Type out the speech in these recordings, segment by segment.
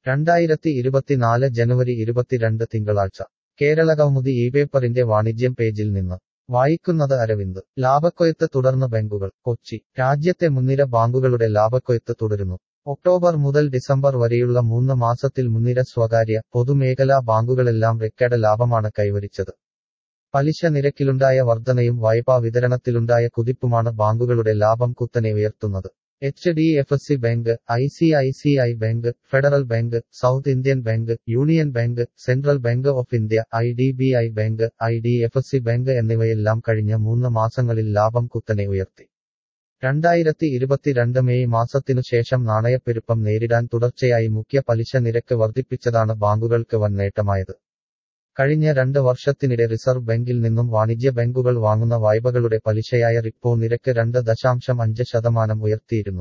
രണ്ടായിരത്തി ഇരുപത്തിനാല് ജനുവരി ഇരുപത്തിരണ്ട് തിങ്കളാഴ്ച കേരള കൗമുദി ഈ പേപ്പറിന്റെ വാണിജ്യം പേജിൽ നിന്ന് വായിക്കുന്നത് അരവിന്ദ് ലാഭക്കൊയ്ത്ത് തുടർന്ന് ബാങ്കുകൾ കൊച്ചി രാജ്യത്തെ മുൻനിര ബാങ്കുകളുടെ ലാഭക്കൊയ്ത്ത് തുടരുന്നു ഒക്ടോബർ മുതൽ ഡിസംബർ വരെയുള്ള മൂന്ന് മാസത്തിൽ മുൻനിര സ്വകാര്യ പൊതുമേഖലാ ബാങ്കുകളെല്ലാം റെക്കോർഡ് ലാഭമാണ് കൈവരിച്ചത് പലിശ നിരക്കിലുണ്ടായ വർധനയും വായ്പാ വിതരണത്തിലുണ്ടായ കുതിപ്പുമാണ് ബാങ്കുകളുടെ ലാഭം കുത്തനെ ഉയർത്തുന്നത് H D F C bank I C I C I bank Federal Bank South Indian Bank Union Bank Central Bank of India I D B I bank I D F C bank എന്നിവയെല്ലാം കഴിഞ്ഞ മൂന്ന് മാസങ്ങളിൽ ലാഭം കുത്തനെ ഉയർത്തി രണ്ടായിരത്തി ഇരുപത്തിരണ്ട് May മാസത്തിനു ശേഷം നാണയപ്പെരുപ്പം നേരിടാൻ തുടർച്ചയായി മുഖ്യ പലിശ നിരക്ക് വർദ്ധിപ്പിച്ചതാണ് ബാങ്കുകൾക്ക് വൻ നേട്ടമായത് കഴിഞ്ഞ രണ്ട് വർഷത്തിനിടെ റിസർവ് ബാങ്കിൽ നിന്നും വാണിജ്യ ബാങ്കുകൾ വാങ്ങുന്ന വായ്പകളുടെ പലിശയായ റിപ്പോ നിരക്ക് രണ്ട് ദശാംശം അഞ്ച് ശതമാനം ഉയർത്തിയിരുന്നു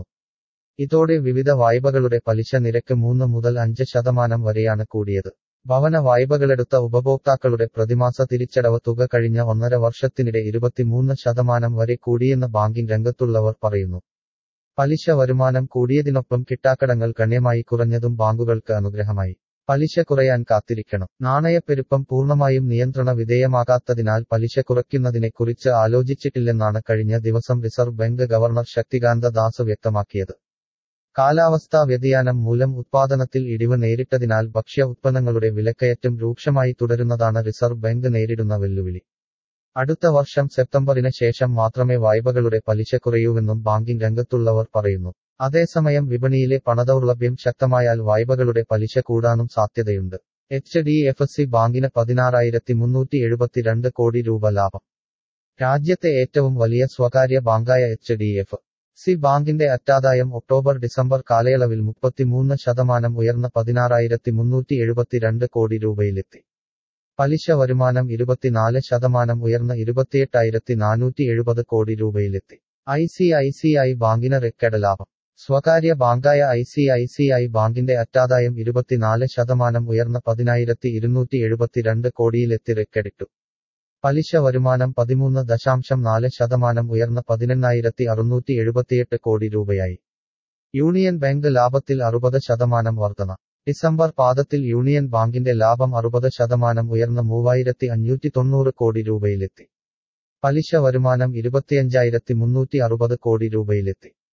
ഇതോടെ വിവിധ വായ്പകളുടെ പലിശ നിരക്ക് മൂന്ന് മുതൽ അഞ്ച് ശതമാനം വരെയാണ് കൂടിയത് ഭവന വായ്പകളെടുത്ത ഉപഭോക്താക്കളുടെ പ്രതിമാസ തിരിച്ചടവ് തുക കഴിഞ്ഞ ഒന്നര വർഷത്തിനിടെ ഇരുപത്തിമൂന്ന് ശതമാനം വരെ കൂടിയെന്ന് ബാങ്കിംഗ് രംഗത്തുള്ളവർ പറയുന്നു പലിശ വരുമാനം കൂടിയതിനൊപ്പം കിട്ടാക്കടങ്ങൾ ഗണ്യമായി കുറഞ്ഞതും ബാങ്കുകൾക്ക് അനുഗ്രഹമായി പലിശ കുറയാൻ കാത്തിരിക്കണം നാണയപ്പെരുപ്പം പൂർണ്ണമായും നിയന്ത്രണ വിധേയമാകാത്തതിനാൽ പലിശ കുറയ്ക്കുന്നതിനെക്കുറിച്ച് ആലോചിച്ചിട്ടില്ലെന്നാണ് കഴിഞ്ഞ ദിവസം Reserve Bank governor Shaktikanta Das വ്യക്തമാക്കിയത് കാലാവസ്ഥാ വ്യതിയാനം മൂലം ഉത്പാദനത്തിൽ ഇടിവ് നേരിട്ടതിനാൽ ഭക്ഷ്യ ഉത്പന്നങ്ങളുടെ വിലക്കയറ്റം രൂക്ഷമായി തുടരുന്നതാണ് റിസർവ് ബാങ്ക് നേരിടുന്ന വെല്ലുവിളി അടുത്ത വർഷം സെപ്റ്റംബറിന് ശേഷം മാത്രമേ വായ്പകളുടെ പലിശ കുറയൂവെന്നും ബാങ്കിംഗ് രംഗത്തുള്ളവർ പറയുന്നു അതേസമയം വിപണിയിലെ പണദൗർലഭ്യം ശക്തമായാൽ വായ്പകളുടെ പലിശ കൂടാനും സാധ്യതയുണ്ട് എച്ച് ഡി എഫ് സി ബാങ്കിന് പതിനാറായിരത്തി മുന്നൂറ്റി എഴുപത്തിരണ്ട് കോടി രൂപ ലാഭം രാജ്യത്തെ ഏറ്റവും വലിയ സ്വകാര്യ ബാങ്കായ എച്ച് ഡി എഫ് സി ബാങ്കിന്റെ അറ്റാദായം ഒക്ടോബർ ഡിസംബർ കാലയളവിൽ മുപ്പത്തിമൂന്ന് ശതമാനം ഉയർന്ന പതിനാറായിരത്തി മുന്നൂറ്റി എഴുപത്തിരണ്ട് കോടി രൂപയിലെത്തി പലിശ വരുമാനം ഇരുപത്തിനാല് ശതമാനം ഉയർന്ന ഇരുപത്തിയെട്ടായിരത്തി നാനൂറ്റി എഴുപത് കോടി രൂപയിലെത്തി I C I C I ബാങ്കിന് റെക്കോർഡ് ലാഭം സ്വകാര്യ ബാങ്കായ I C I C I ബാങ്കിന്റെ അറ്റാദായം ഇരുപത്തിനാല് ശതമാനം ഉയർന്ന പതിനായിരത്തി ഇരുന്നൂറ്റി എഴുപത്തിരണ്ട് കോടിയിലെത്തി റെക്കോർഡിട്ടു പലിശ വരുമാനം പതിമൂന്ന് ദശാംശം നാല് ശതമാനം ഉയർന്ന പതിനെണ്ണായിരത്തി അറുന്നൂറ്റി എഴുപത്തിയെട്ട് കോടി രൂപയായി യൂണിയൻ ബാങ്ക് ലാഭത്തിൽ അറുപത് ശതമാനം വർധന ഡിസംബർ പാദത്തിൽ യൂണിയൻ ബാങ്കിന്റെ ലാഭം അറുപത് ശതമാനം ഉയർന്ന മൂവായിരത്തി അഞ്ഞൂറ്റി തൊണ്ണൂറ് കോടി രൂപയിലെത്തി പലിശ വരുമാനം ഇരുപത്തിയഞ്ചായിരത്തി മുന്നൂറ്റി അറുപത് കോടി രൂപയിലെത്തി